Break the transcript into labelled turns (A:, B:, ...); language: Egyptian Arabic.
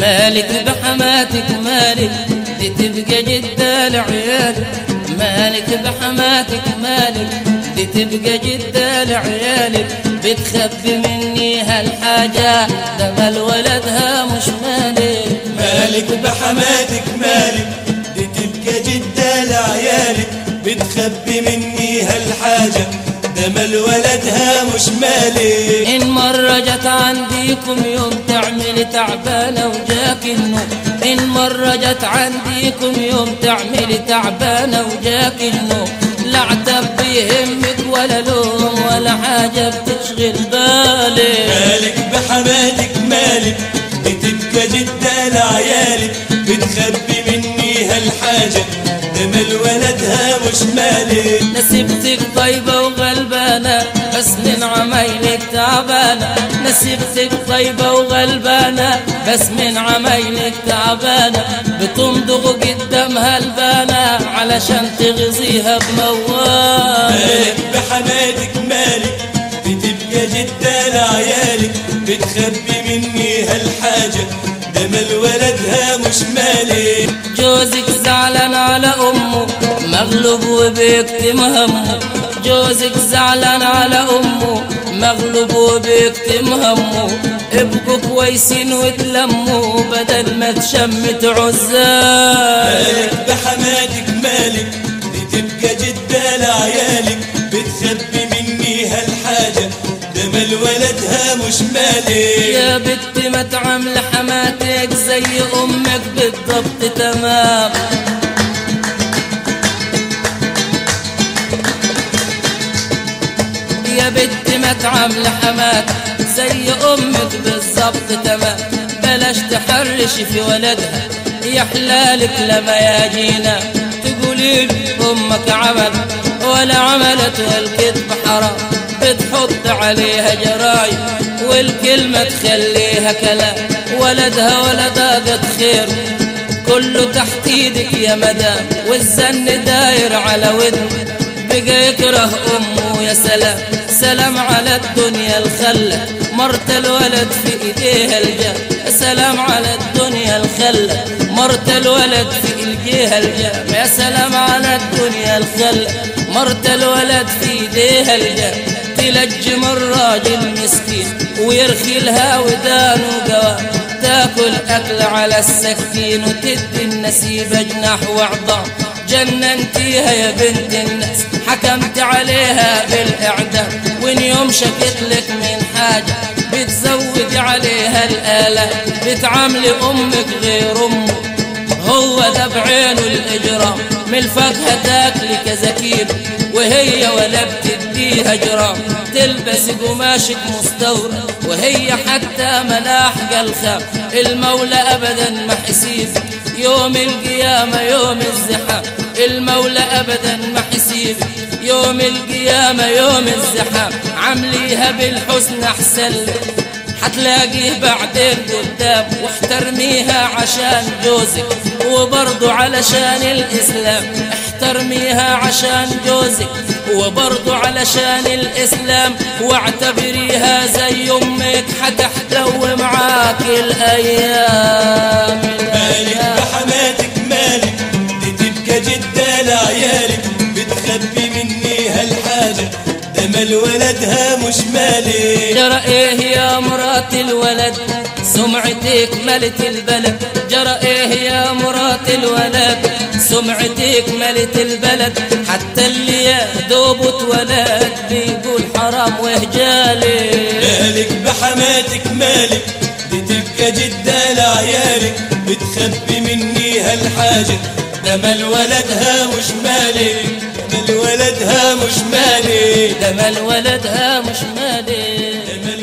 A: مالك بحماتك مالك دي تبقى جدة لعيالك مالك بحماتك مالك دي تبقى جدة لعيالك بتخبي مني هالحاجة ده مال ولدها مش مالك
B: مالك بحماتك مالك دي تبقى جدة لعيالك بتخبي مني هالحاجة ده مال ولدها مش مالك
A: إن مرة جت عنديكم يوم تعمل تعبانة وجاك النوم إن مرة جت عنديكم يوم تعمل تعبانة وجاك النوم لا عتب بيهمك ولا لوم ولا حاجة بتشغل بالك
B: مالك بحماتك مالك دي تبقى جدة لعيالك بتخبي مني هالحاجة ده مال ولدها مش مالك
A: نسيبتك طيبة وغلبانة بس من عمايلك تعبانة نسيبتك طيبة وغلبانة بس من عمايلك تعبانة بتمضغ قدامها البانة علشان تغذيها بموال
B: مالك بحماتك مالك بتبقى جدة لعيالك بتخبي مني هالحاجة ده مال ولدها مش مالك
A: جوزك زعلان على أمه مغلوب وبيكتم همه جوزك زعلان على أمه مغلوب وبيكتم همه ابقوا كويسين وتلموا بدل ما تشمت عزال
B: مالك بحماتك مالك دي تبقى جدة لعيالك بتخبي مني هالحاجة ده مال ولدها مش مالك
A: يا بنت ما تعامل حماتك زي أمك بالضبط تمام يا بنت ما تعامل حماتك زي أمك بالضبط تمام بلاش تحرش في ولدها يا حلالك لما يجينا تقولي لي أمك عمل ولا عملت والكذب حرام بتحط عليها جرايم والكلمة تخليها كلام ولدها ولا ضاقت خير كله تحت ايدك يا مدام والزن داير على ودنه بقى يكره امه يا سلام سلام على الدنيا الخلة مرت الولد في ايديها الجام سلام على الدنيا الخلة مرت الولد في ايديها الجام يا سلام على الدنيا الخلة مرت الولد في ايديها الجام تلجم الراجل مسكين ويرخي لها ودان وقوام تاكل اكل على السكين وتدي النسيبة جناح وعظام جننتيها يا بنت الناس حكمت عليها بالإعدام وإن يوم شكت لك من حاجة بتزود عليها الآلام بتعاملي أمك غير أمه هو ده بعينه الإجرام من الفاكهة تاكلي كذا كيلو وهي ولا بتديها جرام تلبس قماشك مستورد وهي حتى ملاحق الخام المولى أبدا ما حسيب يوم القيامة يوم الزحام المولى أبدا ما حسيب يوم القيامة يوم الزحام عمليها بالحسن أحسن لك حتلاقيه بعدين قدام واحترميها عشان جوزك وبرضو علشان الإسلام احترميها عشان جوزك وبرضو علشان الإسلام واعتبريها زي أمك حتحلو معاك الأيام
B: مالك بحماتك مالك دي تبقى جدة لعيالك بتخبي مني هالحاجة ده مال ولدها مش مالك
A: جرى ايه يا مرات الولد سمعتك ملت البلد جرى ايه يا مرات الولد سمعتك ملت البلد حتى اللي يا دوب اتولد بيقول حرام وهجالي
B: مالك بحماتك مالك دي تبقى جدة لعيالك بتخبي مني هالحاجة ده مال ولدها مش مالك ده مال ولدها مش مالك
A: ده مال ولدها مش مالي
B: ده مال